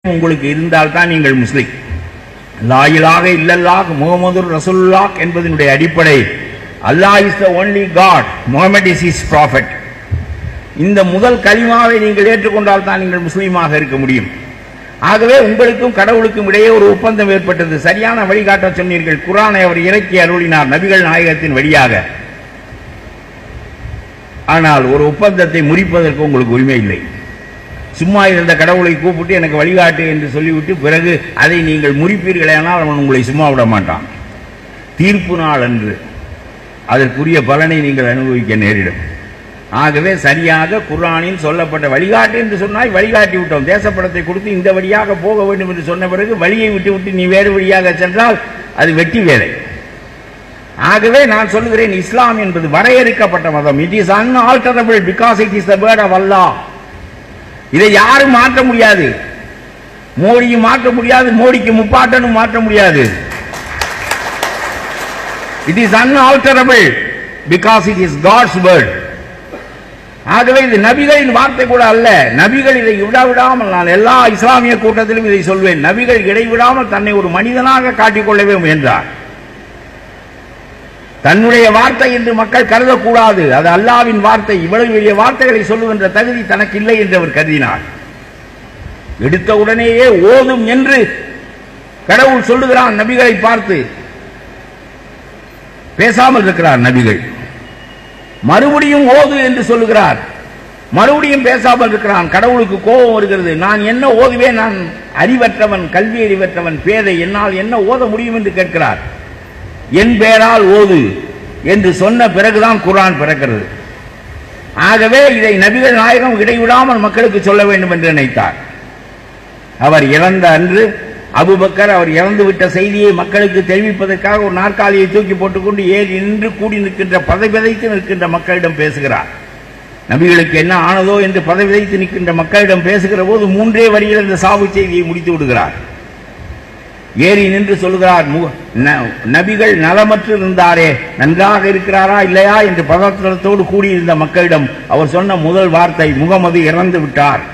உங்களுக்கு இருந்தால் தான் நீங்கள் முஸ்லிம் லாயிலாக இல்லல்லாஹ் முகமது ரசூலுல்லாஹ் என்பதனுடைய அடிப்படை Allah is the only God Muhammad is is prophet இந்த முதல் கலிமாவை நீங்கள் ஏற்றுக்கொண்டால் தான் நீங்கள் முஸ்லீமாக இருக்க முடியும் ஆகவே உங்களுக்கும் கடவுளுக்கும் இடையே ஒரு ஒப்பந்தம் ஏற்பட்டது சரியான வழிகாட்ட சொன்னீர்கள் குரானை அவர் இறக்கி அருளினார் நபிகள் நாயகத்தின் வழியாக ஆனால் ஒரு ஒப்பந்தத்தை முறிப்பதற்கு உங்களுக்கு உரிமை இல்லை சும்மா இருந்த கடவுளை கூப்பிட்டு எனக்கு வழிகாட்டு என்று சொல்லிவிட்டு பிறகு அதை நீங்கள் முறிப்பீர்களேனால் அவன் உங்களை சும்மா விட மாட்டான் தீர்ப்பு நாள் அன்று அதற்குரிய பலனை நீங்கள் அனுபவிக்க நேரிடும் ஆகவே சரியாக குர்ஆனில் சொல்லப்பட்ட வழிகாட்டு என்று சொன்னால் வழிகாட்டி விட்டோம் தேசப்படத்தை கொடுத்து இந்த வழியாக போக வேண்டும் என்று சொன்ன பிறகு வழியை விட்டு விட்டு நீ வேறு வழியாக சென்றால் அது வெட்டி வேலை ஆகவே நான் சொல்லுகிறேன் இஸ்லாம் என்பது வரையறுக்கப்பட்ட மதம் it is unalterable because it is the word of Allah இதை யாரும் மாற்ற முடியாது மோடியும் மாற்ற முடியாது மோடிக்கு முப்பாட்டனும் மாற்ற முடியாது it is unalterable because it is God's word ஆகவே இது நபிகளின் வார்த்தை கூட அல்ல நபிகள் இதை விடாவிடாமல் நான் எல்லா இஸ்லாமிய கூட்டத்திலும் இதை சொல்வேன் நபிகள் இடைவிடாமல் தன்னை ஒரு மனிதனாக காட்டிக்கொள்ளவே முயன்றார் தன்னுடைய வார்த்தை என்று மக்கள் கருதக்கூடாது அது அல்லாவின் வார்த்தை இவ்வளவு பெரிய வார்த்தைகளை சொல்லுகின்ற தகுதி தனக்கு இல்லை என்று அவர் கருதினார் எடுத்த உடனேயே ஓதும் என்று கடவுள் சொல்லுகிறான் நபிகளை பார்த்து பேசாமல் இருக்கிறார் நபிகள் மறுபடியும் ஓது என்று சொல்லுகிறார் மறுபடியும் பேசாமல் இருக்கிறான் கடவுளுக்கு கோபம் வருகிறது நான் என்ன ஓதுவேன் நான் அறிவற்றவன் கல்வி அறிவற்றவன் பேதை என்னால் என்ன ஓத முடியும் என்று கேட்கிறார் என் பெயரால் ஓது என்று சொன்ன பிறகுதான் குரான் பிறக்கிறது ஆகவே இதை நபிகள் நாயகம் இடைவிடாமல் மக்களுக்கு சொல்ல வேண்டும் என்று நினைத்தார் அவர் இறந்த அன்று அபுபக்கர் அவர் இறந்து விட்ட செய்தியை மக்களுக்கு தெரிவிப்பதற்காக ஒரு நாற்காலியை தூக்கி போட்டுக்கொண்டு ஏறி நின்று கூடி நிற்கின்ற பதவிதைத்து நிற்கின்ற மக்களிடம் பேசுகிறார் நபிகளுக்கு என்ன ஆனதோ என்று பதவிதைத்து நிற்கின்ற மக்களிடம் பேசுகிற போது மூன்றே வரியில் இந்த சாவு செய்தியை முடித்து விடுகிறார் ஏறி நின்று சொல்லுகிறார் நபிகள் நலமற்று இருந்தாரே நன்றாக இருக்கிறாரா இல்லையா என்று பதற்றத்தோடு கூடியிருந்த மக்களிடம் அவர் சொன்ன முதல் வார்த்தை முகமது இறந்து விட்டார்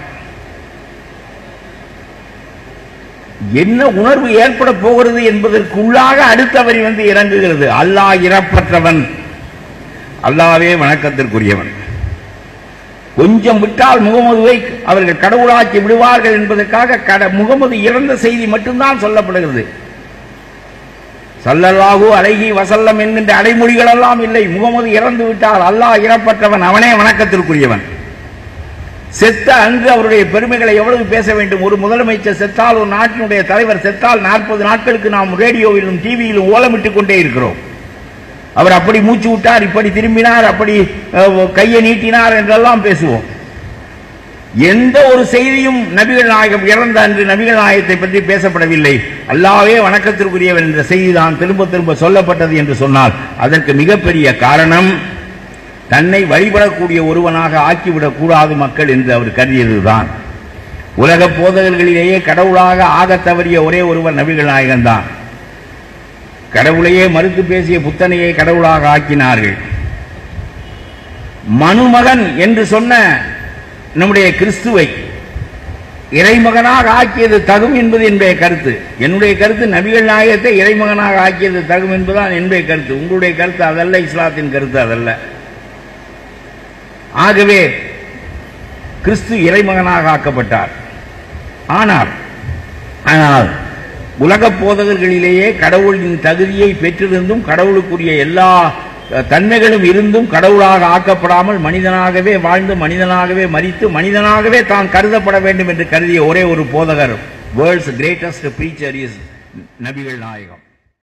என்ன உணர்வு ஏற்பட போகிறது என்பதற்குள்ளாக அடுத்த வரி வந்து இறங்குகிறது அல்லாஹ் இறப்பற்றவன் அல்லாவே வணக்கத்திற்குரியவன் கொஞ்சம் விட்டால் முகமதுவை அவர்கள் கடவுளாக்கி விடுவார்கள் என்பதற்காக கட முகமது இறந்த செய்தி மட்டும்தான் சொல்லப்படுகிறது சல்லல்லாஹு அழகி வசல்லம் என்கின்ற அடைமொழிகள் எல்லாம் இல்லை முகமது இறந்து விட்டால் அல்லாஹ் இறப்பற்றவன் அவனே வணக்கத்திற்குரியவன் செத்த அன்று அவருடைய பெருமைகளை எவ்வளவு பேச வேண்டும் ஒரு முதலமைச்சர் செத்தால் ஒரு நாட்டினுடைய தலைவர் செத்தால் நாற்பது நாட்களுக்கு நாம் ரேடியோவிலும் டிவியிலும் ஓலமிட்டுக் கொண்டே இருக்கிறோம் அவர் அப்படி மூச்சு விட்டார் இப்படி திரும்பினார் அப்படி கையை நீட்டினார் என்றெல்லாம் பேசுவோம் எந்த ஒரு செய்தியும் நபிகள் நாயகம் இறந்த அன்று நபிகள் நாயகத்தை பற்றி பேசப்படவில்லை அல்லாவே வணக்கத்திற்குரியவன் என்ற செய்தி தான் திரும்ப திரும்ப சொல்லப்பட்டது என்று சொன்னால் அதற்கு மிகப்பெரிய காரணம் தன்னை வழிபடக்கூடிய ஒருவனாக ஆக்கிவிடக் கூடாது மக்கள் என்று அவர் கருதியதுதான் உலக போதகர்களிலேயே கடவுளாக ஆக தவறிய ஒரே ஒருவர் நபிகள் நாயகன் தான் கடவுளையே மறுத்து பேசிய புத்தனையை கடவுளாக ஆக்கினார்கள் மனுமகன் என்று சொன்ன நம்முடைய கிறிஸ்துவை இறைமகனாக ஆக்கியது தகும் என்பது என்னுடைய கருத்து என்னுடைய கருத்து நபிகள் நாயகத்தை இறைமகனாக ஆக்கியது தகும் என்பதுதான் என்னுடைய கருத்து உங்களுடைய கருத்து அதல்ல இஸ்லாத்தின் கருத்து அதல்ல ஆகவே கிறிஸ்து இறைமகனாக ஆக்கப்பட்டார் ஆனால் ஆனால் உலக போதகர்களிலேயே கடவுளின் தகுதியை பெற்றிருந்தும் கடவுளுக்குரிய எல்லா தன்மைகளும் இருந்தும் கடவுளாக ஆக்கப்படாமல் மனிதனாகவே வாழ்ந்து மனிதனாகவே மறித்து மனிதனாகவே தான் கருதப்பட வேண்டும் என்று கருதிய ஒரே ஒரு போதகர் வேர்ல்ட்ஸ் கிரேட்டஸ்ட் பிரீச்சர் இஸ் நபிகள் நாயகம்